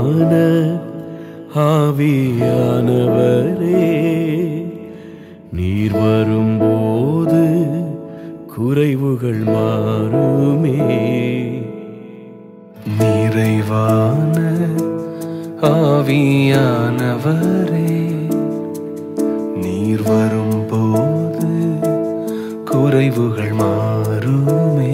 நிறைவான ஆவியானவரே நீர் வரும்போது குறைவுகள் மாறுமே நிறைவான ஆவியானவரே நீர் வரும்போது குறைவுகள் மாறுமே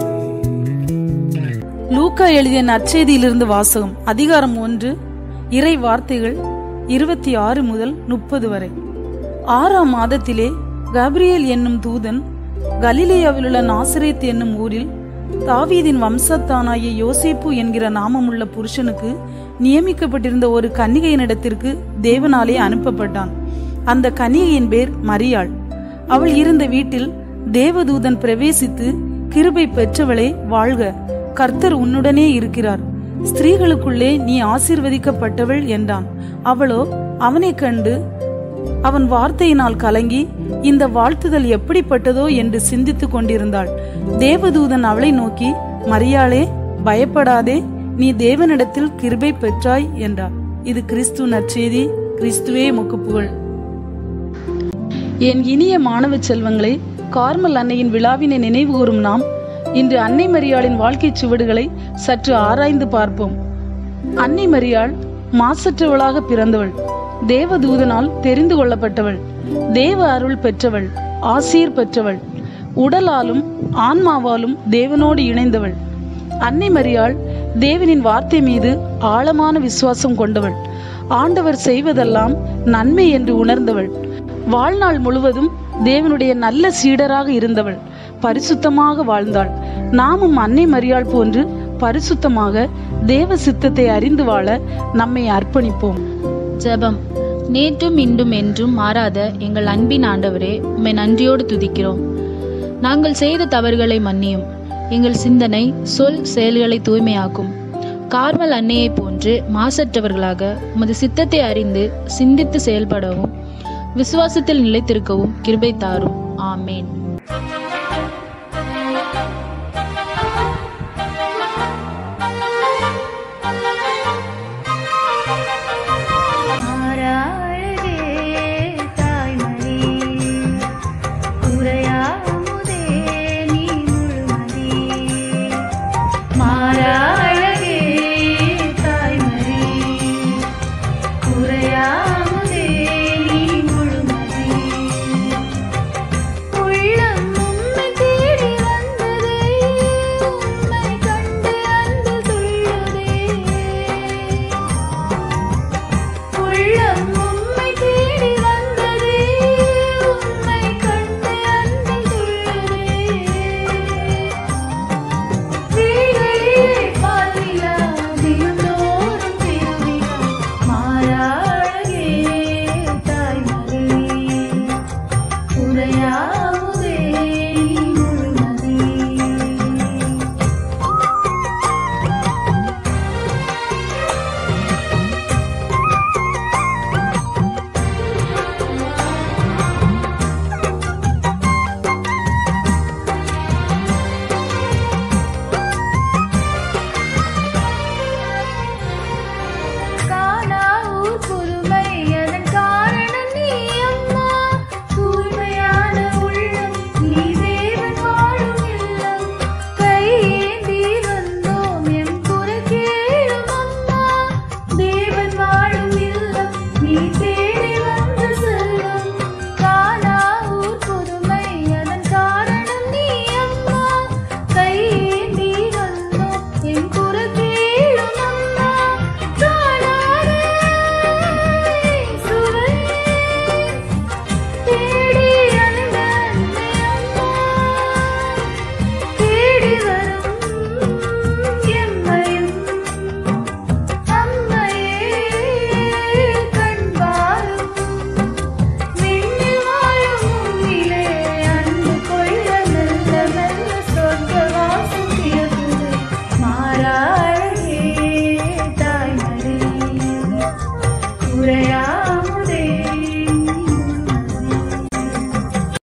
லூக்கா எழுதிய நற்செய்தியிலிருந்து வாசகம் அதிகாரம் ஒன்று இறை வார்த்தைகள் இருபத்தி ஆறு முதல் முப்பது வரை ஆறாம் மாதத்திலே கப்ரியேல் என்னும் தூதன் கலிலேயாவிலுள்ள நாசரேத் என்னும் ஊரில் தாவீதின் வம்சத்தானாகிய யோசேப்பு என்கிற நாமமுள்ள புருஷனுக்கு நியமிக்கப்பட்டிருந்த ஒரு கன்னிகையினிடத்திற்கு தேவனாலே அனுப்பப்பட்டான் அந்த கன்னிகையின் பேர் மரியாள் அவள் இருந்த வீட்டில் தேவதூதன் பிரவேசித்து கிருபை பெற்றவளே வாழ்க கர்த்தர் உன்னுடனே இருக்கிறார் ஸ்திரீகளுக்குள்ளே நீ ஆசீர்வதிக்கப்பட்டவள் என்றான் அவளோ அவனைக் கண்டு அவன் வார்த்தையினால் கலங்கி இந்த வாழ்த்துதல் எப்படிப்பட்டதோ என்று சிந்தித்துக் கொண்டிருந்தாள் தேவதூதன் அவளை நோக்கி மரியாளே பயப்படாதே நீ தேவனிடத்தில் கிருபை பெற்றாய் என்றார் இது கிறிஸ்து நற்செய்தி கிறிஸ்துவே முக்குப்புகள் என் இனிய மாணவ செல்வங்களே கார்மல் அன்னையின் விழாவினை நினைவு கூறும் நாம் இன்று அன்னை மரியாளின் வாழ்க்கைச் சுவடுகளை சற்று ஆராய்ந்து பார்ப்போம் அன்னை மரியாள் மாசற்றவளாக பிறந்தவள் தேவதூதனால் தெரிந்து கொள்ளப்பட்டவள் தேவ அருள் பெற்றவள் ஆசீர் பெற்றவள் உடலாலும் ஆன்மாவாலும் தேவனோடு இணைந்தவள் அன்னை மரியாள் தேவனின் வார்த்தை மீது ஆழமான விசுவாசம் கொண்டவள் ஆண்டவர் செய்வதெல்லாம் நன்மை என்று உணர்ந்தவள் வாழ்நாள் முழுவதும் தேவனுடைய நல்ல சீடராக இருந்தவள் பரிசுத்தமாக வாழ்ந்தாள் நாமும் அன்னை மரியாள் போன்று பரிசுத்தமாக தேவ சித்தத்தை அறிந்து வாழ நம்மை அர்ப்பணிப்போம் ஜெபம் நேற்றும் இன்றும் என்றும் மாறாத எங்கள் அன்பின் ஆண்டவரே உம்மை நன்றியோடு துதிக்கிறோம் நாங்கள் செய்த தவறுகளை மன்னியும் எங்கள் சிந்தனை சொல் செயல்களை தூய்மையாக்கும் கார்மல் அன்னையைப் போன்று மாசற்றவர்களாக உமது சித்தத்தை அறிந்து சிந்தித்து செயல்படவும் விசுவாசத்தில் நிலைத்திருக்கவும் கிருபை தாரும் ஆமேன்